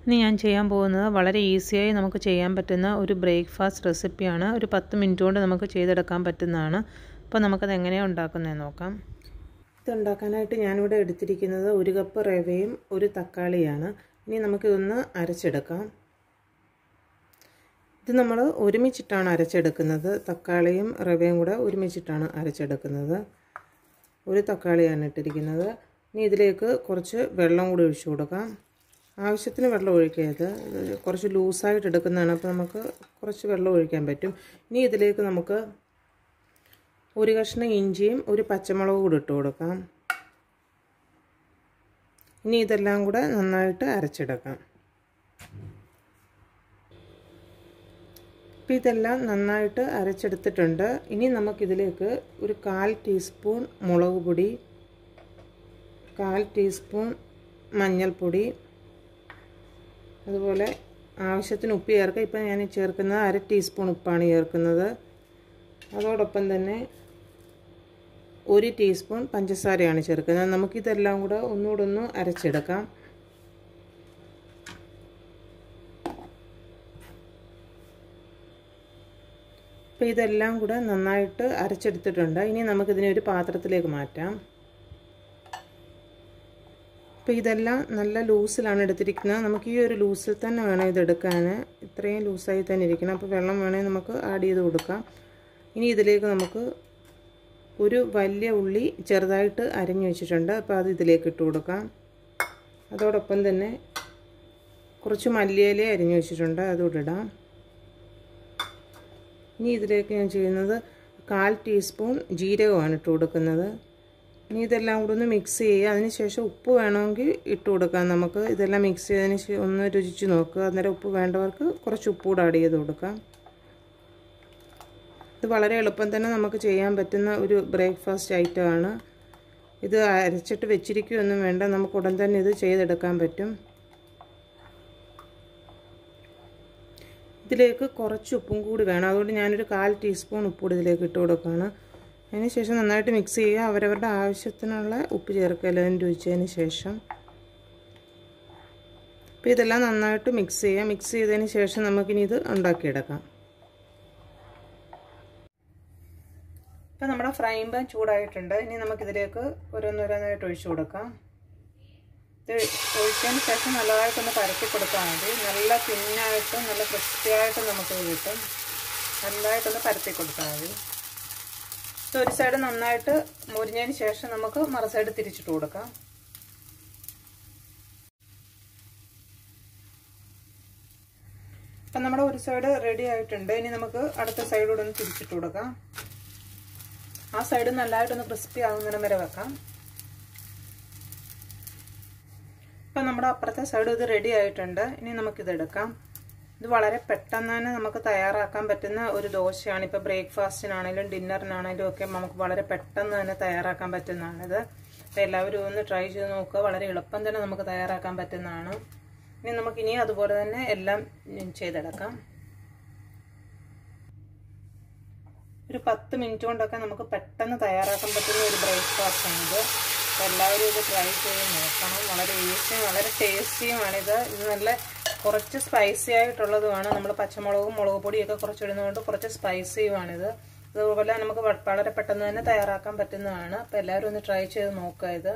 ഇന്ന് ഞാൻ ചെയ്യാൻ പോകുന്നത് വളരെ ഈസിയായി നമുക്ക് ചെയ്യാൻ പറ്റുന്ന ഒരു ബ്രേക്ക്ഫാസ്റ്റ് റെസിപ്പിയാണ് ഒരു പത്ത് മിനിറ്റ് കൊണ്ട് നമുക്ക് ചെയ്തെടുക്കാൻ പറ്റുന്നതാണ് അപ്പോൾ നമുക്കത് എങ്ങനെയാണ് ഉണ്ടാക്കുന്നതെന്ന് നോക്കാം ഇത് ഉണ്ടാക്കാനായിട്ട് ഞാനിവിടെ എടുത്തിരിക്കുന്നത് ഒരു കപ്പ് റവയും ഒരു തക്കാളിയാണ് ഇനി നമുക്കിതൊന്ന് അരച്ചെടുക്കാം ഇത് നമ്മൾ ഒരുമിച്ചിട്ടാണ് അരച്ചെടുക്കുന്നത് തക്കാളിയും റവയും കൂടെ ഒരുമിച്ചിട്ടാണ് അരച്ചെടുക്കുന്നത് ഒരു തക്കാളിയാണ് ഇട്ടിരിക്കുന്നത് ഇനി ഇതിലേക്ക് കുറച്ച് വെള്ളം കൂടി ഒഴിച്ചു കൊടുക്കാം ആവശ്യത്തിന് വെള്ളം ഒഴിക്കരുത് കുറച്ച് ലൂസായിട്ട് എടുക്കുന്നതാണ് അപ്പോൾ നമുക്ക് കുറച്ച് വെള്ളം ഒഴിക്കാൻ പറ്റും ഇനി ഇതിലേക്ക് നമുക്ക് ഒരു കഷ്ണം ഇഞ്ചിയും ഒരു പച്ചമുളകും കൂടി ഇട്ട് കൊടുക്കാം ഇനി ഇതെല്ലാം കൂടെ നന്നായിട്ട് അരച്ചെടുക്കാം അപ്പോൾ ഇതെല്ലാം നന്നായിട്ട് അരച്ചെടുത്തിട്ടുണ്ട് ഇനി നമുക്കിതിലേക്ക് ഒരു കാൽ ടീസ്പൂൺ മുളക് പൊടി കാൽ ടീസ്പൂൺ മഞ്ഞൾപ്പൊടി അതുപോലെ ആവശ്യത്തിന് ഉപ്പ് ചേർക്കുക ഇപ്പം ഞാൻ ചേർക്കുന്നത് അര ടീസ്പൂൺ ഉപ്പാണ് ചേർക്കുന്നത് അതോടൊപ്പം തന്നെ ഒരു ടീസ്പൂൺ പഞ്ചസാരയാണ് ചേർക്കുന്നത് നമുക്കിതെല്ലാം കൂടെ ഒന്നുകൂടെ ഒന്ന് അരച്ചെടുക്കാം അപ്പോൾ ഇതെല്ലാം കൂടെ നന്നായിട്ട് അരച്ചെടുത്തിട്ടുണ്ട് ഇനി നമുക്കിതിനെ ഒരു പാത്രത്തിലേക്ക് മാറ്റാം അപ്പോൾ ഇതെല്ലാം നല്ല ലൂസിലാണ് എടുത്തിരിക്കുന്നത് നമുക്ക് ഈ ഒരു ലൂസിൽ തന്നെ വേണം ഇതെടുക്കാൻ ഇത്രയും ലൂസായി തന്നെ ഇരിക്കണം അപ്പോൾ വെള്ളം വേണമെങ്കിൽ നമുക്ക് ആഡ് ചെയ്ത് കൊടുക്കാം ഇനി ഇതിലേക്ക് നമുക്ക് ഒരു വലിയ ഉള്ളി ചെറുതായിട്ട് അരിഞ്ഞു വെച്ചിട്ടുണ്ട് അപ്പോൾ അത് ഇതിലേക്ക് ഇട്ട് കൊടുക്കാം അതോടൊപ്പം തന്നെ കുറച്ച് മല്ലിയില അരിഞ്ഞു വെച്ചിട്ടുണ്ട് അതുകൂടെ ഇടാം ഇനി ഇതിലേക്ക് ഞാൻ ചെയ്യുന്നത് കാൽ ടീസ്പൂൺ ജീരകമാണ് ഇട്ട് കൊടുക്കുന്നത് ഇനി ഇതെല്ലാം കൂടെ ഒന്ന് മിക്സ് ചെയ്യുക അതിന് ശേഷം ഉപ്പ് വേണമെങ്കിൽ ഇട്ട് കൊടുക്കാം നമുക്ക് ഇതെല്ലാം മിക്സ് ചെയ്തതിന് ഒന്ന് രുചിച്ച് നോക്കുക അന്നേരം ഉപ്പ് വേണ്ടവർക്ക് കുറച്ച് ഉപ്പ് കൂടെ ആഡ് ചെയ്ത് കൊടുക്കാം ഇത് വളരെ എളുപ്പം തന്നെ നമുക്ക് ചെയ്യാൻ പറ്റുന്ന ഒരു ബ്രേക്ക്ഫാസ്റ്റ് ഐറ്റമാണ് ഇത് അരച്ചിട്ട് വെച്ചിരിക്കുകയൊന്നും വേണ്ട നമുക്ക് ഉടൻ തന്നെ ഇത് ചെയ്തെടുക്കാൻ പറ്റും ഇതിലേക്ക് കുറച്ച് ഉപ്പും കൂടി വേണം അതുകൊണ്ട് ഞാനൊരു കാൽ ടീസ്പൂൺ ഉപ്പ് കൂടി ഇതിലേക്ക് ഇട്ട് കൊടുക്കുകയാണ് അതിന് ശേഷം നന്നായിട്ട് മിക്സ് ചെയ്യുക അവരവരുടെ ആവശ്യത്തിനുള്ള ഉപ്പ് ചേർക്കുക എല്ലാം രുചിച്ചതിന് ശേഷം അപ്പോൾ ഇതെല്ലാം നന്നായിട്ട് മിക്സ് ചെയ്യുക മിക്സ് ചെയ്തതിന് ശേഷം നമുക്കിനി ഇത് ഉണ്ടാക്കിയെടുക്കാം ഇപ്പം നമ്മുടെ ഫ്രൈ പാൻ ചൂടായിട്ടുണ്ട് ഇനി നമുക്കിതിലേക്ക് ഓരോന്നോരോന്നായിട്ട് ഒഴിച്ചു കൊടുക്കാം ഇത് ഒഴിച്ചതിന് ശേഷം നല്ലതായിട്ടൊന്ന് പരത്തി കൊടുത്താൽ മതി നല്ല തിന്നായിട്ട് നല്ല ക്രിസ്പിയായിട്ട് നമുക്ക് കിട്ടും നല്ലതായിട്ടൊന്ന് പരത്തി കൊടുത്താൽ മതി ഇത് ഒരു സൈഡ് നന്നായിട്ട് മുരിഞ്ഞതിന് ശേഷം നമുക്ക് മറു സൈഡ് തിരിച്ചിട്ട് കൊടുക്കാം അപ്പം നമ്മുടെ ഒരു സൈഡ് റെഡി ആയിട്ടുണ്ട് ഇനി നമുക്ക് അടുത്ത സൈഡൂടെ ഒന്ന് തിരിച്ചിട്ട് കൊടുക്കാം ആ സൈഡ് നല്ലതായിട്ടൊന്ന് ക്രിസ്പി ആകുന്നിടം വരെ വെക്കാം ഇപ്പം നമ്മുടെ അപ്പുറത്തെ സൈഡ് ഇത് റെഡി ആയിട്ടുണ്ട് ഇനി നമുക്കിത് എടുക്കാം ഇത് വളരെ പെട്ടെന്ന് തന്നെ നമുക്ക് തയ്യാറാക്കാൻ പറ്റുന്ന ഒരു ദോശയാണ് ഇപ്പോൾ ബ്രേക്ക്ഫാസ്റ്റിനാണെങ്കിലും ഡിന്നറിനാണെങ്കിലും ഒക്കെ നമുക്ക് വളരെ പെട്ടെന്ന് തന്നെ തയ്യാറാക്കാൻ പറ്റുന്നതാണിത് അപ്പോൾ എല്ലാവരും ഒന്ന് ട്രൈ ചെയ്ത് നോക്കുക വളരെ എളുപ്പം തന്നെ നമുക്ക് തയ്യാറാക്കാൻ പറ്റുന്നതാണ് ഇനി നമുക്കിനി അതുപോലെ തന്നെ എല്ലാം ചെയ്തെടുക്കാം ഒരു പത്ത് മിനിറ്റ് കൊണ്ടൊക്കെ നമുക്ക് പെട്ടെന്ന് തയ്യാറാക്കാൻ പറ്റുന്ന ഒരു ബ്രേക്ക്ഫാസ്റ്റാണിത് അപ്പോൾ എല്ലാവരും ഇത് ട്രൈ ചെയ്ത് നോക്കണം വളരെ ഈസിയും വളരെ ടേസ്റ്റിയുമാണിത് ഇത് നല്ല കുറച്ച് സ്പൈസി ആയിട്ടുള്ളതുമാണ് നമ്മൾ പച്ചമുളകും മുളക് പൊടിയൊക്കെ കുറച്ച് ഇടുന്നതുകൊണ്ട് കുറച്ച് സ്പൈസിയുമാണിത് അതുപോലെ നമുക്ക് വളരെ പെട്ടെന്ന് തന്നെ തയ്യാറാക്കാൻ പറ്റുന്നതാണ് അപ്പോൾ എല്ലാവരും ഒന്ന് ട്രൈ ചെയ്ത് നോക്കുക ഇത്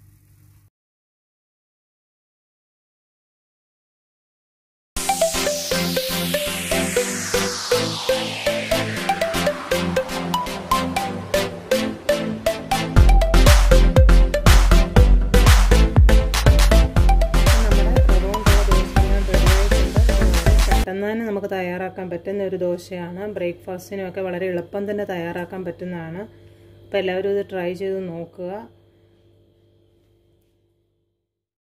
പെട്ടെന്ന് തന്നെ നമുക്ക് തയ്യാറാക്കാൻ പറ്റുന്ന ഒരു ദോശയാണ് ബ്രേക്ക്ഫാസ്റ്റിനും ഒക്കെ വളരെ എളുപ്പം തന്നെ തയ്യാറാക്കാൻ പറ്റുന്നതാണ് അപ്പോൾ എല്ലാവരും ഇത് ട്രൈ ചെയ്ത് നോക്കുക